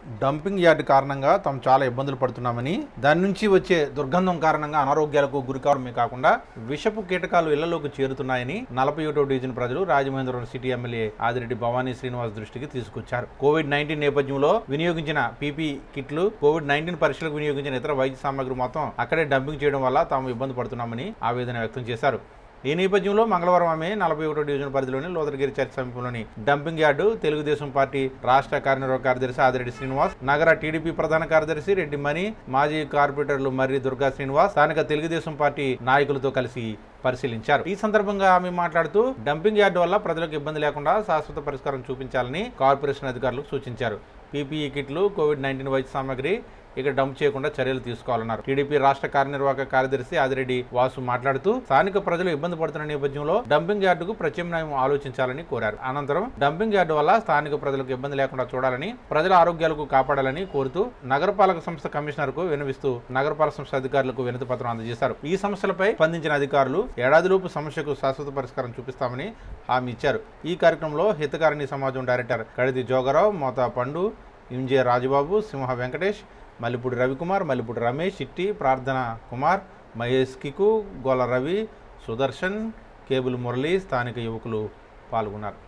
dumping yard కారణంగా తాము చాలా ఇబ్బందులు పడుతున్నామని దాని నుంచి వచ్చే దుర్గంధం కారణంగా అనారోగ్యాలకు గురి కావడమే కాకుండా విషపు కీటకాలు ఇళ్లలోకి చేరుతున్నాయని నలభై ఒకటో డివిజన్ ప్రజలు రాజమహేంద్రవరం సిటీ ఎమ్మెల్యే ఆదిరెడ్డి భవానీ శ్రీనివాస్ దృష్టికి తీసుకొచ్చారు కోవిడ్ నైన్టీన్ నేపథ్యంలో వినియోగించిన పీపీ కిట్లు కోవిడ్ నైన్టీన్ పరీక్షలకు వినియోగించిన ఇతర వైద్య సామాగ్రి మొత్తం అక్కడే డంపింగ్ చేయడం వల్ల తాము ఇబ్బంది పడుతున్నామని ఆవేదన వ్యక్తం చేశారు ఈ నేపథ్యంలో మంగళవారం ఆమె నలభై ఒకటో డివిజన్ పరిధిలోని లోదరగిరి చర్చ్ సమీపంలోని డంపింగ్ యార్డు తెలుగుదేశం పార్టీ రాష్ట్ర కార్యనిర్వాహక కార్యదర్శి ఆదిరెడ్డి శ్రీనివాస్ నగర టీడీపీ ప్రధాన కార్యదర్శి రెడ్డి మణి మాజీ కార్పొరేటర్లు మర్రి దుర్గా శ్రీనివాస్ స్థానిక తెలుగుదేశం పార్టీ నాయకులతో కలిసి పరిశీలించారు ఈ సందర్భంగా ఆమె మాట్లాడుతూ డంపింగ్ యార్డు వల్ల ప్రజలకు ఇబ్బంది లేకుండా శాశ్వత పరిష్కారం చూపించాలని కార్పొరేషన్ అధికారులకు సూచించారు పీపీఈ కిట్లు కోవిడ్ నైన్టీన్ వైద్య సామాగ్రి ఇక్కడ డంప్ చేయకుండా చర్యలు తీసుకోవాలన్నారు టీడీపీ రాష్ట్ర కార్యనిర్వాహక కార్యదర్శి ఆదిరెడ్డి వాసు మాట్లాడుతూ స్థానిక ప్రజలు ఇబ్బంది పడుతున్న నేపథ్యంలో డంపింగ్ యార్డుకు ప్రత్యామ్నాయం ఆలోచించాలని కోరారు అనంతరం డంపింగ్ యార్డు వల్ల స్థానిక ప్రజలకు ఇబ్బంది లేకుండా చూడాలని ప్రజల ఆరోగ్యాలకు కాపాడాలని కోరుతూ నగరపాలక సంస్థ కమిషనర్ కు వినవిస్తూ నగరపాలక సంస్థ అధికారులకు వినతి పత్రం అందజేశారు ఈ సమస్యలపై స్పందించిన అధికారులు ఏడాదిలోపు సమస్యకు శాశ్వత పరిష్కారం చూపిస్తామని హామీ ఇచ్చారు ఈ కార్యక్రమంలో హితకారిణి సమాజం డైరెక్టర్ కడిది జోగరావు మోతా పండు ఎంజే రాజబాబు సింహ వెంకటేష్ మల్లిపూడి రవికుమార్ మల్లిపూడి రమేష్ చిట్టి ప్రార్థన కుమార్ మహేష్ కికు గోల రవి సుదర్శన్ కేబుల్ మురళి స్థానిక యువకులు పాల్గొన్నారు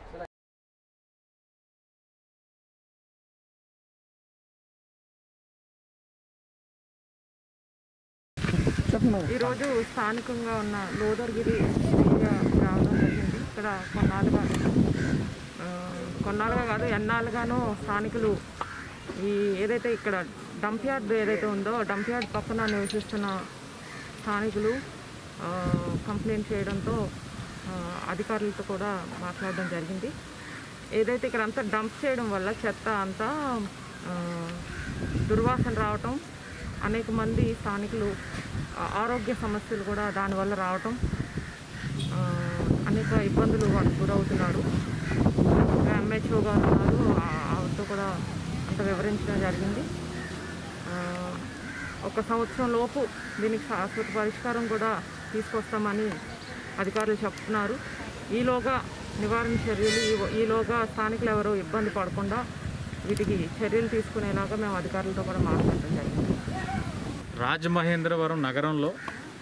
ఈరోజు స్థానికంగా ఉన్న లోదర్గిరి ఏరియా రావడం జరిగింది ఇక్కడ కొన్నాళ్ళుగా ఆ, కొన్నాళ్ళుగా కాదు ఎన్నాళ్ళుగానో స్థానికులు ఈ ఏదైతే ఇక్కడ డంప్ యార్డ్ ఏదైతే ఉందో డంప్ యార్డ్ పక్కన నివసిస్తున్న స్థానికులు ఆ, కంప్లైంట్ చేయడంతో ఆ, అధికారులతో కూడా మాట్లాడడం జరిగింది ఏదైతే ఇక్కడ అంతా డంప్ చేయడం వల్ల చెత్త అంతా ఆ, దుర్వాసన రావటం అనేక మంది స్థానికులు ఆ, ఆరోగ్య సమస్యలు కూడా దానివల్ల రావటం ఆ, అనేక ఇబ్బందులు వాళ్ళకు గురవుతున్నారు ఎంహెచ్ఓ గారు ఉన్నారు ఆ- ఆవిడతో కూడా అంత వివరించడం జరిగింది ఆ, ఒక సంవత్సరం లోపు దీనికి శాశ్వత పరిష్కారం కూడా తీసుకొస్తామని అధికారులు చెప్తున్నారు ఈలోగా నివారణ చర్యలు ఈ- ఈలోగా స్థానికులు ఎవరు ఇబ్బంది పడకుండా వీటికి చర్యలు తీసుకునేలాగా మేము అధికారులతో కూడా మాట్లాడటం జరిగింది రాజమహేంద్రవరం నగరంలో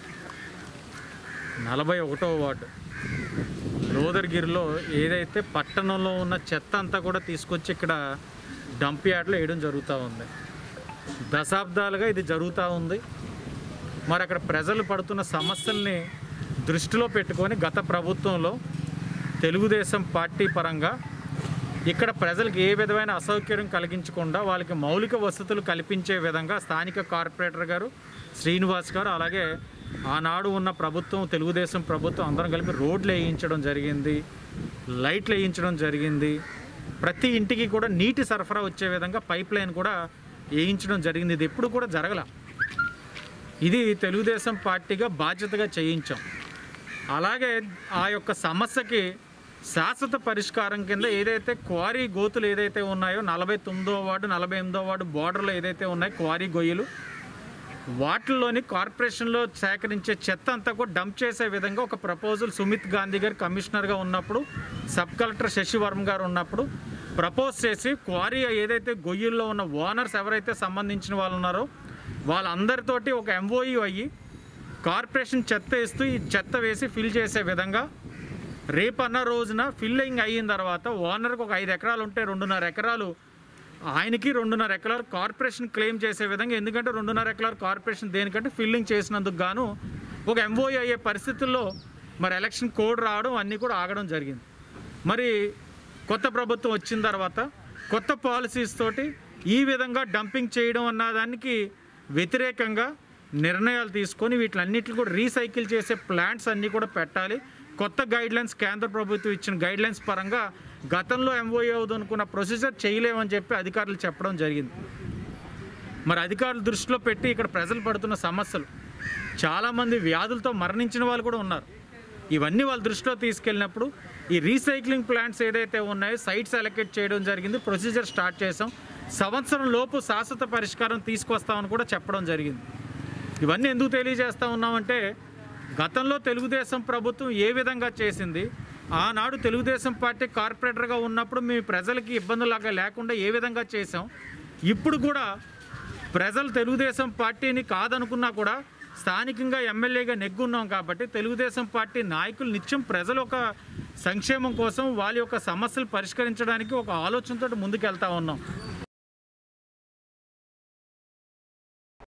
నలభై ఒకటవ వార్డు లోదర్గిరిలో ఏదైతే పట్టణంలో ఉన్న చెత్త అంతా కూడా తీసుకొచ్చి ఇక్కడ డంప్ యార్డ్లో వేయడం జరుగుతూ ఉంది దశాబ్దాలుగా ఇది జరుగుతూ ఉంది మరి అక్కడ ప్రజలు పడుతున్న సమస్యల్ని దృష్టిలో పెట్టుకొని గత ప్రభుత్వంలో తెలుగుదేశం పార్టీ పరంగా ఇక్కడ ప్రజలకు ఏ విధమైన అసౌకర్యం కలిగించకుండా వాళ్ళకి మౌలిక వసతులు కల్పించే విధంగా స్థానిక కార్పొరేటర్ గారు శ్రీనివాస్ గారు అలాగే ఆనాడు ఉన్న ప్రభుత్వం తెలుగుదేశం ప్రభుత్వం అందరం కలిపి రోడ్లు వేయించడం జరిగింది లైట్లు వేయించడం జరిగింది ప్రతి ఇంటికి కూడా నీటి సరఫరా వచ్చే విధంగా పైప్ లైన్ కూడా వేయించడం జరిగింది ఇది ఎప్పుడు కూడా జరగల ఇది తెలుగుదేశం పార్టీగా బాధ్యతగా చేయించాం అలాగే ఆ యొక్క సమస్యకి శాశ్వత పరిష్కారం కింద ఏదైతే క్వారీ గోతులు ఏదైతే ఉన్నాయో నలభై తొమ్మిదో వార్డు నలభై ఎనిమిదో వార్డు బార్డర్లో ఏదైతే ఉన్నాయో క్వారీ గొయ్యలు వాటిల్లోని కార్పొరేషన్లో సేకరించే చెత్త అంతా కూడా డంప్ చేసే విధంగా ఒక ప్రపోజల్ సుమిత్ గాంధీ గారు కమిషనర్గా ఉన్నప్పుడు సబ్ కలెక్టర్ శశివర్మ గారు ఉన్నప్పుడు ప్రపోజ్ చేసి క్వారీ ఏదైతే గొయ్యిల్లో ఉన్న ఓనర్స్ ఎవరైతే సంబంధించిన వాళ్ళు ఉన్నారో వాళ్ళందరితోటి ఒక ఎంఓఈ అయ్యి కార్పొరేషన్ చెత్త ఇస్తూ ఈ చెత్త వేసి ఫిల్ చేసే విధంగా రేపన్న రోజున ఫిల్లింగ్ అయిన తర్వాత ఓనర్కి ఒక ఐదు ఎకరాలు ఉంటే రెండున్నర ఎకరాలు ఆయనకి రెండున్నర ఎకరాలు కార్పొరేషన్ క్లెయిమ్ చేసే విధంగా ఎందుకంటే రెండున్నర ఎకరాలు కార్పొరేషన్ దేనికంటే ఫిల్లింగ్ చేసినందుకు గాను ఒక ఎంఓఈ అయ్యే పరిస్థితుల్లో మరి ఎలక్షన్ కోడ్ రావడం అన్నీ కూడా ఆగడం జరిగింది మరి కొత్త ప్రభుత్వం వచ్చిన తర్వాత కొత్త పాలసీస్ తోటి ఈ విధంగా డంపింగ్ చేయడం అన్న దానికి వ్యతిరేకంగా నిర్ణయాలు తీసుకొని వీటిలన్నిటిని కూడా రీసైకిల్ చేసే ప్లాంట్స్ అన్నీ కూడా పెట్టాలి కొత్త గైడ్లైన్స్ కేంద్ర ప్రభుత్వం ఇచ్చిన గైడ్లైన్స్ పరంగా గతంలో ఎంఓఏ అనుకున్న ప్రొసీజర్ చేయలేమని చెప్పి అధికారులు చెప్పడం జరిగింది మరి అధికారుల దృష్టిలో పెట్టి ఇక్కడ ప్రజలు పడుతున్న సమస్యలు చాలామంది వ్యాధులతో మరణించిన వాళ్ళు కూడా ఉన్నారు ఇవన్నీ వాళ్ళ దృష్టిలో తీసుకెళ్ళినప్పుడు ఈ రీసైక్లింగ్ ప్లాంట్స్ ఏదైతే ఉన్నాయో సైట్స్ అలొకేట్ చేయడం జరిగింది ప్రొసీజర్ స్టార్ట్ చేసాం సంవత్సరం లోపు శాశ్వత పరిష్కారం తీసుకొస్తామని కూడా చెప్పడం జరిగింది ఇవన్నీ ఎందుకు తెలియజేస్తా ఉన్నామంటే గతంలో తెలుగుదేశం ప్రభుత్వం ఏ విధంగా చేసింది ఆనాడు తెలుగుదేశం పార్టీ కార్పొరేటర్గా ఉన్నప్పుడు మీ ప్రజలకి ఇబ్బందులాగా లేకుండా ఏ విధంగా చేసాం ఇప్పుడు కూడా ప్రజలు తెలుగుదేశం పార్టీని కాదనుకున్నా కూడా స్థానికంగా ఎమ్మెల్యేగా నెగ్గున్నాం కాబట్టి తెలుగుదేశం పార్టీ నాయకులు నిత్యం ప్రజల ఒక సంక్షేమం కోసం వాళ్ళ యొక్క సమస్యలు పరిష్కరించడానికి ఒక ఆలోచనతో ముందుకెళ్తా ఉన్నాం